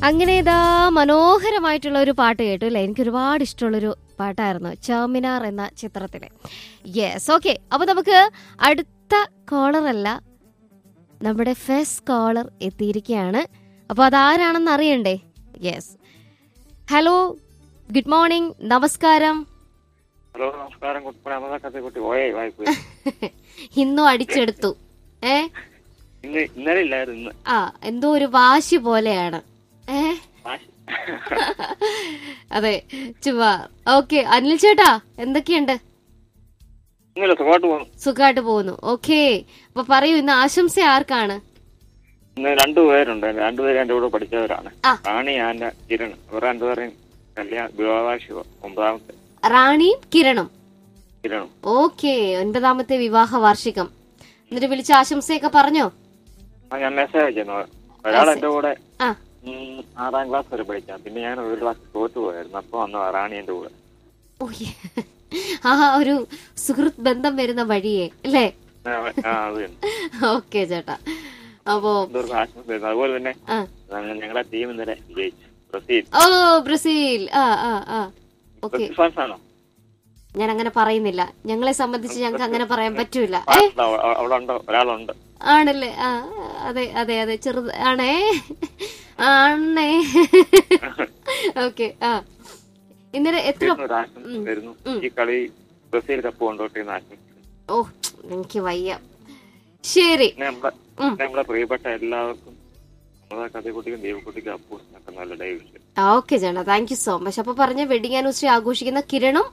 അങ്ങനെ ഇതാ മനോഹരമായിട്ടുള്ള ഒരു പാട്ട് കേട്ടു അല്ലേ എനിക്ക് ഒരുപാട് ഇഷ്ടമുള്ളൊരു പാട്ടായിരുന്നു ചാമിനാർ എന്ന ചിത്രത്തിലെ യെസ് ഓക്കെ അപ്പൊ നമുക്ക് അടുത്ത കോളർ അല്ല നമ്മുടെ ഫസ്റ്റ് കോളർ എത്തിയിരിക്കുകയാണ് അപ്പൊ അതാരാണെന്ന് അറിയണ്ടേ യെസ് ഹലോ ഗുഡ് മോർണിംഗ് നമസ്കാരം ഹലോ നമസ്കാരം കുട്ടിപ്പണ അമൃത കുട്ടി ഓയേ വായിപ്പോയി ഇന്നും അടിച്ചെടുത്തു ഏ ഇന്ന് ഇന്നലെ ഇല്ലായിരുന്നു ഇന്ന് ആ എന്തോ ഒരു വാശി പോലെയാണ് ഏ വാശി. അതെ ചുമ്മാ ഓക്കെ അനിൽ ചേട്ടാ എന്തൊക്കെയുണ്ട് ഇന്നലെ സുഖമായിട്ട് പോകുന്നു സുഖമായിട്ട് പോകുന്നു ഓക്കെ അപ്പൊ പറയൂ ഇന്ന് ആശംസ ആർക്കാണ് ഇന്ന് രണ്ടുപേരുണ്ട് രണ്ടുപേരും എന്റെ കൂടെ പഠിച്ചവരാണ് ആ. റാണി ആൻഡ് കിരൺ ഇവർ രണ്ടുപേരെയും കല്യാണ വിവാഹവാർഷിക ഒമ്പതാമത്തെ റാണിയും കിരണും കിരണും ഓക്കെ ഒൻപതാമത്തെ വിവാഹ വാർഷികം എന്നിട്ട് വിളിച്ച ആശംസയൊക്കെ പറഞ്ഞോ ആ ഞാൻ മെസ്സേജ് അയച്ചിരുന്നു ഒരാൾ എന്റെ കൂടെ ആ ഉം, ആറാം ക്ലാസ് വരെ പഠിക്കാം പിന്നെ ഞാൻ ഒരു ക്ലാസ് തോറ്റു പോയായിരുന്നു അപ്പൊ വന്നു റാണി എന്റെ കൂടെ ഓ, ആ ഒരു സുഹൃത്ത് ബന്ധം വരുന്ന വഴിയേ അല്ലേ ആ, ആ, അത് തന്നെ ഓക്കെ ചേട്ടാ അപ്പോ എന്തോർക്കും ആശംസ തരുന്നു. അതുപോലെ തന്നെ ആ ഞങ്ങ- ഞങ്ങളുടെ ടീം ഇന്നലെ വിജയിച്ചു ബ്രസീൽ ഓ ബ്രസീൽ ആ ആ ആ ഓക്കെ ബ്രസീൽ ഫാൻസ് ആണോ ഞാൻ അങ്ങനെ പറയുന്നില്ല ഞങ്ങളെ സംബന്ധിച്ച് ഞങ്ങൾക്ക് അങ്ങനെ പറയാൻ പറ്റൂല ഏ ആ, അവിടെ- അവിടെ ഉണ്ടോ ഒരാളുണ്ട് ആണല്ലേ ആ അതെ അതെ അതെ ചെറുത് ആണേ ആണേ ഓക്കെ ആ ഇന്നലെ എത്ര ഒരു ആശംസ തരുന്നു ഈ കളി ബ്രസീൽ കപ്പ് കൊണ്ടോട്ടെ എന്ന് ആശംസിക്കുന്നു ഓ എനിക്ക് വയ്യ ശരി പിന്നെ നമ്മുടെ ഉം. പിന്നെ നമ്മുടെ പ്രിയപ്പെട്ട എല്ലാവർക്കും നമ്മുടെ കഥകുട്ടിക്കും ദൈവക്കുട്ടിക്കും അപ്പൂസിനൊക്കെ നല്ല ഡേ വിഷയം ആ ഓക്കെ ചേട്ടാ താങ്ക് യു സോ മച്ച് അപ്പൊ പറഞ്ഞ വെഡിങ് ആനിവേഴ്സറി ആഘോഷിക്കുന്ന കിരണും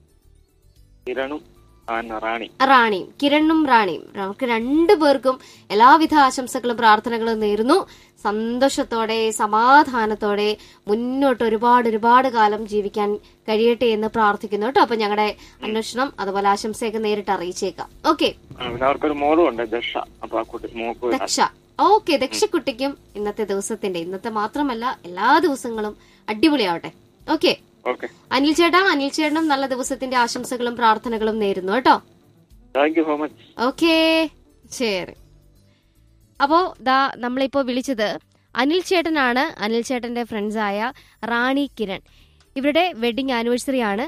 കിരണും ആൻ റാണി റാണിയും കിരണും റാണിയും നമുക്ക് രണ്ടു പേർക്കും എല്ലാവിധ ആശംസകളും പ്രാർത്ഥനകളും നേരുന്നു സന്തോഷത്തോടെ സമാധാനത്തോടെ മുന്നോട്ട് ഒരുപാട് ഒരുപാട് കാലം ജീവിക്കാൻ കഴിയട്ടെ എന്ന് പ്രാർത്ഥിക്കുന്നു കേട്ടോ അപ്പൊ ഞങ്ങളുടെ അന്വേഷണം അതുപോലെ ആശംസയൊക്കെ നേരിട്ട് അറിയിച്ചേക്കാം ഓക്കെ ആ, പിന്നെ അവർക്കൊരു മോളും ഉണ്ട് ദശ അപ്പൊ ആ കുട്ടി മോക്ക് ഒരു ദക്ഷ ഓക്കെ ദക്ഷക്കുട്ടിക്കും ഇന്നത്തെ ദിവസത്തിന്റെ ഇന്നത്തെ മാത്രമല്ല എല്ലാ ദിവസങ്ങളും അടിപൊളിയാവട്ടെ ഓക്കെ ഓക്കെ അനിൽ ചേട്ടാ അനിൽ ചേട്ടനും നല്ല ദിവസത്തിന്റെ ആശംസകളും പ്രാർത്ഥനകളും നേരുന്നു കേട്ടോ thank you so much okay ശരി അപ്പോ ദാ നമ്മളിപ്പോ വിളിച്ചത് അനിൽ ചേട്ടനാണ് അനിൽ ചേട്ടന്റെ ഫ്രണ്ട്സായ റാണി കിരൺ ഇവരുടെ വെഡിങ് ആനിവേഴ്സറി ആണ്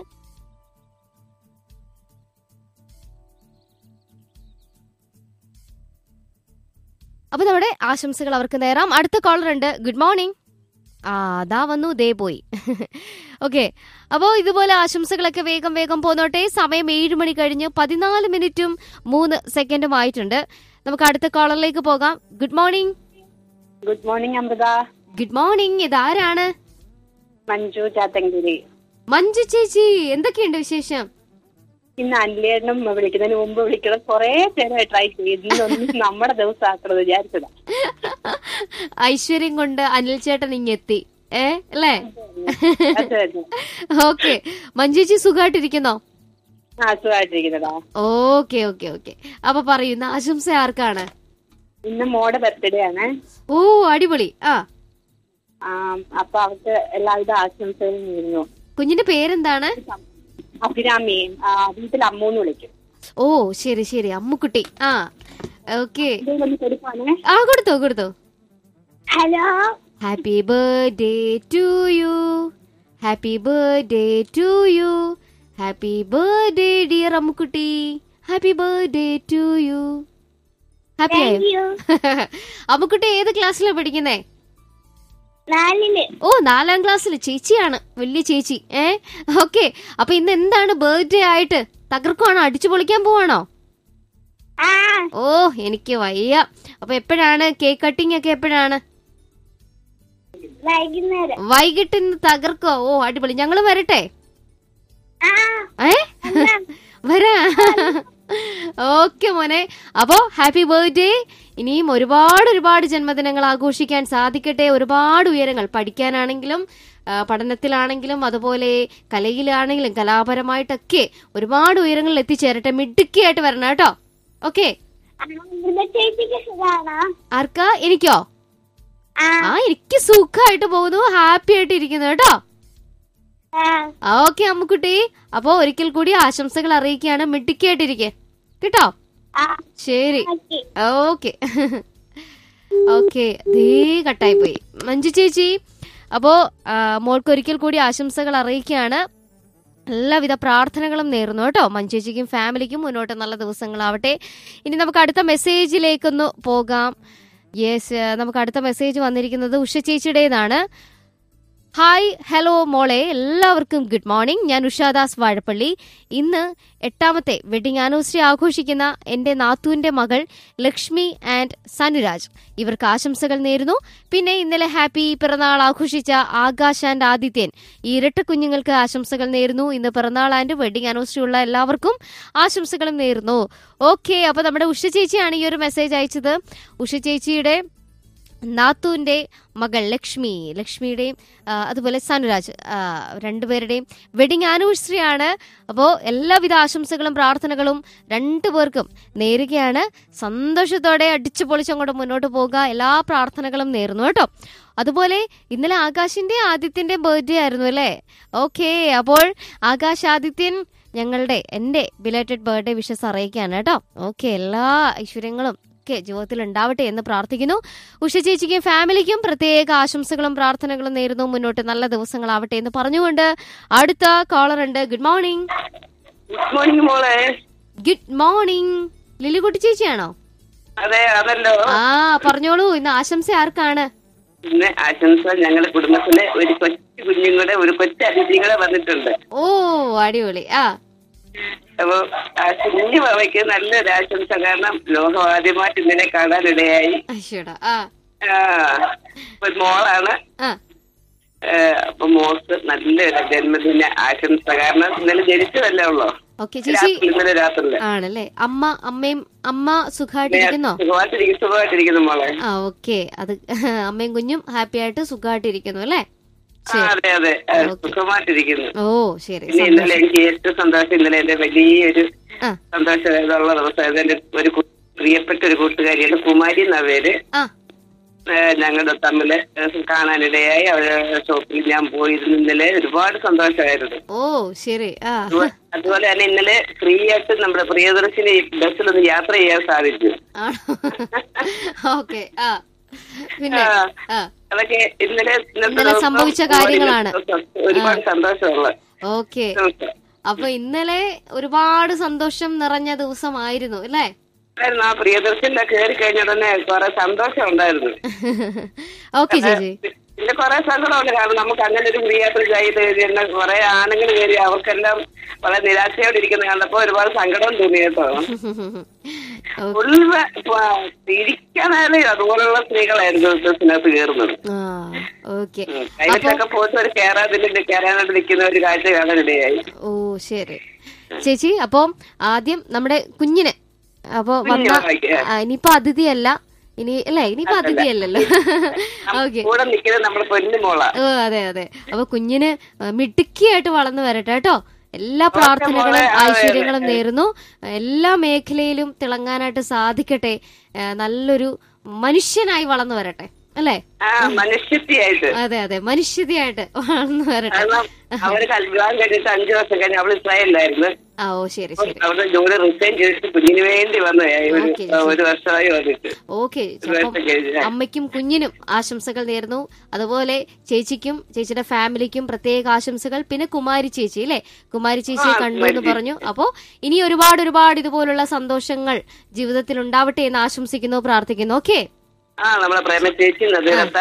അപ്പൊ നമ്മുടെ ആശംസകൾ അവർക്ക് നേരാം അടുത്ത കോളർ ഉണ്ട് ഗുഡ് മോർണിംഗ് ആ അതാ വന്നു ദേ പോയി ഓക്കെ അപ്പോൾ ഇതുപോലെ ആശംസകളൊക്കെ വേഗം വേഗം പോന്നോട്ടെ സമയം ഏഴ് മണി കഴിഞ്ഞ് പതിനാല് മിനിറ്റും മൂന്ന് സെക്കൻഡും ആയിട്ടുണ്ട് നമുക്ക് അടുത്ത കോളറിലേക്ക് പോകാം good morning good morning Amrutha good morning ഇതാരാണ് മഞ്ജു ചാത്തങ്കിരി മഞ്ജു ചേച്ചി എന്തൊക്കെയുണ്ട് വിശേഷം ഇന്ന് അനിലേട്ടനും വിളിക്കുന്നതിന് മുമ്പ് വിളിക്കണം കൊറേ നേരമായി ട്രൈ ചെയ്തു ഇന്നൊന്നും നമ്മുടെ ദിവസം ആക്കണമെന്ന് വിചാരിച്ചതാ ഐശ്വര്യം കൊണ്ട് അനിൽ ചേട്ടൻ ഇങ്ങെത്തി ഏ അല്ലേ അത് തന്നെ. ഓക്കെ മഞ്ജു ചേച്ചി സുഖമായിട്ടിരിക്കുന്നോ ആ സുഖമായിട്ടിരിക്കുന്നതാ ഓക്കെ ഓക്കെ ഓക്കെ അപ്പൊ പറയുന്ന ആശംസ ആർക്കാണ് ഇന്ന് മോടെ ബർത്ത്ഡേ ആണ് ഓ അടിപൊളി ആ ആ, അപ്പൊ അവർക്ക് എല്ലാവിധ ആശംസകളും നേരുന്നു കുഞ്ഞിന്റെ പേരെന്താണ് അഭിരാമി ആ, വീട്ടിൽ അമ്മൂന്ന് വിളിക്കും ഓ ശരി ശരി അമ്മുക്കുട്ടി ആ ഓക്കെ എന്തെങ്കിലും ഒന്ന് കൊടുക്കുവാണേ ആ കൊടുത്തോ കൊടുത്തോ hello happy birthday to you happy birthday to you happy birthday dear Ammukutty happy birthday to you happy ആയോ അമ്മുക്കുട്ടി ഏത് ക്ലാസ്സിലാണ് പഠിക്കുന്നേ നാലില് ഓ നാലാം ക്ലാസ്സിൽ ചേച്ചിയാണ് വലിയ ചേച്ചി ഏ ഓക്കെ അപ്പൊ ഇന്ന് എന്താണ് ബർത്ത്ഡേ ആയിട്ട് തകർക്കുവാണോ അടിച്ചു പൊളിക്കാൻ പോവാണോ ആ ഓ എനിക്ക് വയ്യ അപ്പൊ എപ്പോഴാണ് കേക്ക് കട്ടിംഗ് ഒക്കെ എപ്പോഴാണ് വൈകുന്നേരം വൈകിട്ട് ഇന്ന് തകർക്കോ ഓ അടിപൊളി ഞങ്ങള് വരട്ടെ ആ ഏ വരാ ഓക്കെ മോനെ അപ്പോ ഹാപ്പി ബർത്ത്ഡേ ഇനിയും ഒരുപാട് ഒരുപാട് ജന്മദിനങ്ങൾ ആഘോഷിക്കാൻ സാധിക്കട്ടെ ഒരുപാട് ഉയരങ്ങൾ പഠിക്കാനാണെങ്കിലും ആ, പഠനത്തിലാണെങ്കിലും അതുപോലെ കലയിലാണെങ്കിലും കലാപരമായിട്ടൊക്കെ ഒരുപാട് ഉയരങ്ങളിൽ എത്തിച്ചേരട്ടെ മിടുക്കിയായിട്ട് വരണം കേട്ടോ ഓക്കെ ചേച്ചിക്ക് സുഖാണോ ആർക്കാ എനിക്കോ ആ ആ എനിക്ക് സുഖമായിട്ട് പോകുന്നു ഹാപ്പി ആയിട്ട് ഇരിക്കുന്നു കേട്ടോ ആ ഓക്കെ അമ്മുക്കുട്ടി അപ്പോ ഒരിക്കൽ കൂടി ആശംസകൾ അറിയിക്കുകയാണ് മിടുക്കിയായിട്ടിരിക്കെ കേട്ടോ ആ ശരി ഓക്കെ ഓക്കെ ഓക്കെ ദേ കട്ടായി പോയി മഞ്ജു ചേച്ചി അപ്പോൾ മോൾക്ക് ഒരിക്കൽ കൂടി ആശംസകൾ അറിയിക്കുകയാണ് എല്ലാവിധ പ്രാർത്ഥനകളും നേരുന്നു കേട്ടോ മഞ്ചേച്ചിക്കും ഫാമിലിക്കും മുന്നോട്ട് നല്ല ദിവസങ്ങളാവട്ടെ ഇനി നമുക്ക് അടുത്ത മെസ്സേജിലേക്കൊന്ന് പോകാം യെസ് നമുക്ക് അടുത്ത മെസ്സേജ് വന്നിരിക്കുന്നത് ഉഷ ചേച്ചിയുടേതാണ് ഹായ് ഹലോ മോളെ എല്ലാവർക്കും ഗുഡ് മോർണിംഗ് ഞാൻ ഉഷാദാസ് വാഴപ്പള്ളി ഇന്ന് എട്ടാമത്തെ വെഡിങ് ആനിവേഴ്സറി ആഘോഷിക്കുന്ന എന്റെ നാത്തൂന്റെ മകൾ ലക്ഷ്മി ആൻഡ് സനുരാജ് ഇവർക്ക് ആശംസകൾ നേരുന്നു പിന്നെ ഇന്നലെ ഹാപ്പി പിറന്നാൾ ആഘോഷിച്ച ആകാശ് ആൻഡ് ആദിത്യൻ ഈ ഇരട്ട കുഞ്ഞുങ്ങൾക്ക് ആശംസകൾ നേരുന്നു ഇന്ന് പിറന്നാൾ ആൻഡ് വെഡിങ് ആനിവേഴ്സറി ഉള്ള എല്ലാവർക്കും ആശംസകളും നേരുന്നു ഓക്കെ അപ്പൊ നമ്മുടെ ഉഷ ചേച്ചിയാണ് ഈ ഒരു മെസ്സേജ് അയച്ചത് ഉഷ ചേച്ചിയുടെ നാത്തുവിന്റെ മകൾ ലക്ഷ്മി ലക്ഷ്മിയുടെയും ആ, അതുപോലെ സനുരാജ് ആ, രണ്ടുപേരുടെയും വെഡിങ് ആനിവേഴ്സറി ആണ് അപ്പോൾ എല്ലാവിധ ആശംസകളും പ്രാർത്ഥനകളും രണ്ടുപേർക്കും നേരുകയാണ് സന്തോഷത്തോടെ അടിച്ചു പൊളിച്ചങ്ങോട്ട് മുന്നോട്ട് പോകുക എല്ലാ പ്രാർത്ഥനകളും നേരുന്നു കേട്ടോ അതുപോലെ ഇന്നലെ ആകാശിന്റെ ആദിത്യന്റെ ബർത്ത്ഡേ ആയിരുന്നു അല്ലേ ഓക്കെ അപ്പോൾ ആകാശ് ആദിത്യൻ ഞങ്ങളുടെ എൻ്റെ ബിലേറ്റഡ് ബർത്ത്ഡേ വിഷസ് അറിയിക്കുകയാണ് കേട്ടോ ഓക്കെ എല്ലാ ഐശ്വര്യങ്ങളും ഒക്കെ ജീവിതത്തിൽ ഉണ്ടാവട്ടെ എന്ന് പ്രാർത്ഥിക്കുന്നു ഉഷ ചേച്ചിക്കും ഫാമിലിക്കും പ്രത്യേക ആശംസകളും പ്രാർത്ഥനകളും നേരുന്നു മുന്നോട്ട് നല്ല ദിവസങ്ങളാവട്ടെ എന്ന് പറഞ്ഞുകൊണ്ട് അടുത്ത കോളർ ഉണ്ട് ഗുഡ് മോർണിംഗ് ഗുഡ് മോർണിംഗ് മോളെ ഗുഡ് മോർണിംഗ് ലിലികുട്ടി ചേച്ചിയാണോ അതെ അതല്ലോ ആ പറഞ്ഞോളൂ ഇന്ന് ആശംസ ആർക്കാണ് ഇന്ന് ആശംസ ഞങ്ങളുടെ കുടുംബത്തിലെ ഒരു കൊച്ചു കുഞ്ഞുങ്ങളുടെ ഒരു കൊച്ചു അതിഥികളെ വന്നിട്ടുണ്ട് ഓ അടിപൊളി ആ അപ്പൊ ആ കുഞ്ഞു ബാബയ്ക്ക് നല്ലൊരു ആശംസ കാരണം ലോകം ആദ്യമായിട്ട് ഇന്നലെ കാണാനിടയായി അശ്വടാ ആ ആ, ഒരു മോളാണ് ആ ആ, അപ്പൊ മോൾക്ക് നല്ലൊരു ജന്മദിന ആശംസ കാരണം ഇന്നലെ ജനിച്ചതല്ലേ ഉള്ളോ ഓക്കെ ചേച്ചി രാത്രി ഇന്നലെ രാത്രിയില് ആണല്ലേ അമ്മ അമ്മയും അമ്മ സുഖമായിട്ടിരിക്കുന്നോ സുഖമായിട്ടിരിക്കുന്നു സുഖമായിട്ടിരിക്കുന്നു മോളെ ആ ഓക്കെ അത് അമ്മയും കുഞ്ഞും ഹാപ്പി ആയിട്ട് സുഖമായിട്ടിരിക്കുന്നു അല്ലേ ആ, ശരി അതെ അതെ ആ, സുഖമായിട്ടിരിക്കുന്നു ഓ ശരി പിന്നെ ഇന്നലെ എനിക്ക് ഏറ്റവും സന്തോഷം ഇന്നലെ എന്റെ വലിയൊരു ആ സന്തോഷമുള്ള ദിവസം എന്റെ ഒരു കു- പ്രിയപ്പെട്ട ഒരു കൂട്ടുകാരിയാണ് കുമാരി എന്ന പേര് ആ ഏഹ് ഞങ്ങളുടെ തമ്മില് ഏഹ് കാണാനിടയായി അവരുടെ ഷോപ്പിൽ ഞാൻ പോയിരുന്നു ഇന്നലെ ഒരുപാട് സന്തോഷമായിരുന്നു ഓ ശരി ആ അതുപോലെ- അതുപോലെ തന്നെ ഇന്നലെ ഫ്രീ ആയിട്ട് നമ്മുടെ പ്രിയദർശിനി ബസ്സിലൊന്ന് യാത്ര ചെയ്യാൻ സാധിച്ചു ആണോ ഓക്കെ ആ പിന്നെ ആ. ആ അതൊക്കെ ഇന്നലെ ഇന്നത്തെ ഇന്നലെ ദിവസം സംഭവിച്ച കാര്യങ്ങളാണ്. ഒരുപാട് സന്തോഷമുള്ള ഓക്കെ ദിവസം അപ്പൊ ഇന്നലെ ഒരുപാട് സന്തോഷം നിറഞ്ഞ ദിവസമായിരുന്നു അല്ലേ ആയിരുന്നു. ആ പ്രിയദർശനിലെ കയറി കഴിഞ്ഞ ഉടനെ കുറെ സന്തോഷം ഉണ്ടായിരുന്നു ഓക്കെ ചേച്ചി പിന്നെ കുറെ സങ്കടമുണ്ട് കാരണം നമുക്ക് അങ്ങനെ ഒരു ഫ്രീ യാത്ര ചെയ്ത് കഴിഞ്ഞാൽ കുറെ ആണുങ്ങൾ കയറി അവർക്കെല്ലാം വളരെ നിരാശയോടെ ഇരിക്കുന്ന കണ്ടപ്പോ ഒരുപാട് സങ്കടം തോന്നി കേട്ടോ ഫുൾ തിരിക്കാനായാലും അതുപോലുള്ള സ്ത്രീകളായിരുന്നു ബസ്സിനകത്ത് കയറുന്നത് ആ ഓക്കെ ഉം. കൈവശമൊക്കെ പോയിട്ട് ഒരു കയറാതിന്റെ കയറാനായിട്ട് നിൽക്കുന്ന ഒരു കാഴ്ച കാണാനിടയായി ഓ ശരി ചേച്ചി അപ്പം ആദ്യം നമ്മുടെ കുഞ്ഞിന് അപ്പൊ വന്ന കുഞ്ഞുമായിക്ക്. ആ, ഇനിയിപ്പോ അതിഥിയല്ല ഇനി അല്ലേ ഇനിയിപ്പോ അതിഥിയല്ലല്ലോ ഓക്കെ കൂടെ നിൽക്കുന്നത് നമ്മുടെ പൊന്നു മോള ഓ അതെ അതെ അപ്പൊ കുഞ്ഞിന് മിടുക്കിയായിട്ട് വളർന്നു വരട്ടെ കേട്ടോ എല്ലാ പ്രാർത്ഥനകളും മോളെ, അതെ, ഐശ്വര്യങ്ങളും നേരുന്നു എല്ലാ മേഖലയിലും തിളങ്ങാനായിട്ട് സാധിക്കട്ടെ ആ, നല്ലൊരു മനുഷ്യനായി വളർന്നു വരട്ടെ അല്ലേ ആ മനുഷ്യത്തിയായിട്ട് അതെ അതെ മനുഷ്യതയായിട്ട് വളർന്നു വരട്ടെ കാരണം അവര് കല്യാണം കഴിഞ്ഞിട്ട് അഞ്ചു വർഷം കഴിഞ്ഞ് അവൾ ഇസ്രായേലിലായിരുന്നു ആ ഓ ശരി ശരി അവിടെ ജോലി റിസൈൻ ചെയ്തിട്ട് കുഞ്ഞിന് വേണ്ടി വന്നു ഒരു ഓക്കേ, ഒരു വർഷമായി വന്നിട്ട് ഓക്കെ ഒരു വർഷം കഴിഞ്ഞ് അമ്മയ്ക്കും കുഞ്ഞിനും ആശംസകൾ നേർന്നു അതുപോലെ ചേച്ചിക്കും ചേച്ചിയുടെ ഫാമിലിക്കും പ്രത്യേക ആശംസകൾ പിന്നെ കുമാരി ചേച്ചി അല്ലേ കുമാരി ചേച്ചിയെ ആ, കണ്ടു കുമാരി എന്ന് പറഞ്ഞു അപ്പോ ഇനി ഒരുപാട് ഒരുപാട് ഇതുപോലുള്ള സന്തോഷങ്ങൾ ജീവിതത്തിൽ ഉണ്ടാവട്ടെ എന്ന് ആശംസിക്കുന്നു പ്രാർത്ഥിക്കുന്നു ഓക്കെ ആ നമ്മളെ പ്രേമ ചേച്ചി നദീരത്ത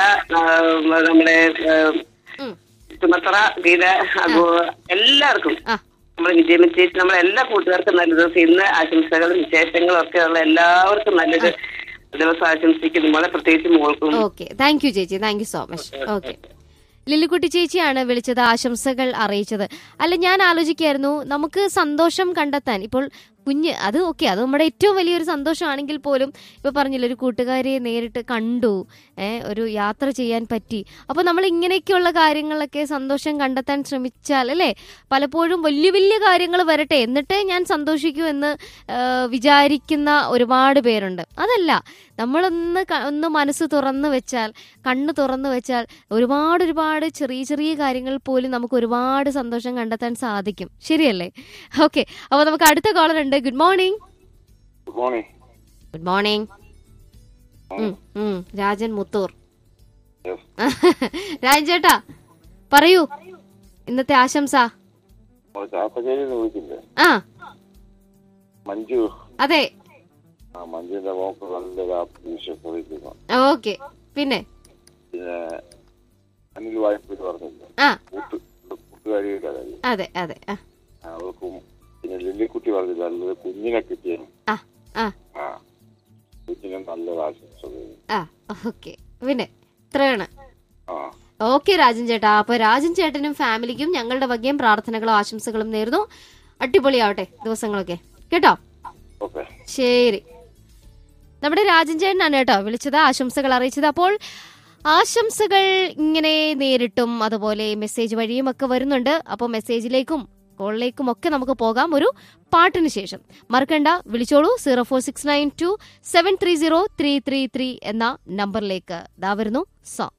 നമ്മുടെ ആ, ഉം. സുമത്ര ഗീത അപ്പോ എല്ലാവർക്കും ആ നമ്മുടെ വിജയമ ചേച്ചി നമ്മളെ എല്ലാ കൂട്ടുകാർക്കും നല്ല ദിവസം ഇന്ന് ആശംസകളും വിശേഷങ്ങളും ഒക്കെ ഉള്ള എല്ലാവർക്കും നല്ലൊരു ദിവസം ആശംസിക്കുന്നു മോളെ പ്രത്യേകിച്ച് മോൾക്കും ഓക്കെ താങ്ക് യു ചേച്ചി thank you so much okay Lillikutty ചേച്ചിയാണ് വിളിച്ചത് ആശംസകൾ അറിയിച്ചത് അല്ല ഞാൻ ആലോചിക്കായിരുന്നു നമുക്ക് സന്തോഷം കണ്ടെത്താൻ ഇപ്പോൾ കുഞ്ഞ് അത് ഓക്കെ അത് നമ്മുടെ ഏറ്റവും വലിയൊരു സന്തോഷമാണെങ്കിൽ പോലും ഇപ്പൊ പറഞ്ഞില്ല ഒരു കൂട്ടുകാരിയെ നേരിട്ട് കണ്ടു ഏഹ് ഒരു യാത്ര ചെയ്യാൻ പറ്റി അപ്പൊ നമ്മൾ ഇങ്ങനെയൊക്കെയുള്ള കാര്യങ്ങളൊക്കെ സന്തോഷം കണ്ടെത്താൻ ശ്രമിച്ചാൽ അല്ലേ പലപ്പോഴും വലിയ വലിയ കാര്യങ്ങൾ വരട്ടെ എന്നിട്ടേ ഞാൻ സന്തോഷിക്കൂ എന്ന് ആ, വിചാരിക്കുന്ന ഒരുപാട് പേരുണ്ട് അതല്ല നമ്മളൊന്ന് ക- ഒന്ന് മനസ്സ് തുറന്നു വെച്ചാൽ കണ്ണ് തുറന്നു വെച്ചാൽ ഒരുപാട് ഒരുപാട് ചെറിയ ചെറിയ കാര്യങ്ങൾ പോലും നമുക്ക് ഒരുപാട് സന്തോഷം കണ്ടെത്താൻ സാധിക്കും ശരിയല്ലേ ഓക്കെ അപ്പൊ നമുക്ക് അടുത്ത കോളർ ഉണ്ട് good morning good morning good morning Rajan Muthoor Yes. Rajan ചേട്ടാ പറയൂ ഇന്നത്തെ ആശംസ നമ്മള് ചാപ്പശ്ശേരി വിളിച്ചില്ലേ ആ മഞ്ജു അതെ ആ മഞ്ജുവിന്റെ മോക്ക് നല്ല കാപ്പി വിഷയം വിളിക്കുന്നു ഓക്കെ പിന്നെ പിന്നെ അനിൽ വായ്പ പറഞ്ഞില്ല ആ കൂട്ട് കൂട്ടുകാരിയുടെ കാര്യം അതെ അതെ ആ അവൾക്കും പിന്നെ ലില്ലിക്കുട്ടി പറഞ്ഞില്ല നല്ലത് കുഞ്ഞിനെ കിട്ടിയ ആ ആ ആ കുഞ്ഞിനെ നല്ലത് ആശംസകൾ ആ ഓക്കെ പിന്നെ ഇത്രയാണ് ആ ഓക്കെ രാജൻ ചേട്ടാ അപ്പൊ രാജൻ ചേട്ടനും ഫാമിലിക്കും ഞങ്ങളുടെ വകയും പ്രാർത്ഥനകളും ആശംസകളും നേരുന്നു അടിപൊളിയാവട്ടെ ദിവസങ്ങളൊക്കെ കേട്ടോ ഓക്കെ ശരി നമ്മുടെ രാജൻ ചേട്ടനാണ് കേട്ടോ വിളിച്ചത് ആശംസകൾ അറിയിച്ചത് അപ്പോൾ ആശംസകൾ ഇങ്ങനെ നേരിട്ടും അതുപോലെ മെസ്സേജ് വഴിയും ഒക്കെ വരുന്നുണ്ട് അപ്പോൾ മെസ്സേജിലേക്കും കോളിലേക്കും ഒക്കെ നമുക്ക് പോകാം ഒരു പാട്ടിന് ശേഷം മറക്കണ്ട വിളിച്ചോളൂ zero four six nine two seven three zero three three three എന്ന നമ്പറിലേക്ക് ഇതാ വരുന്നു സോങ്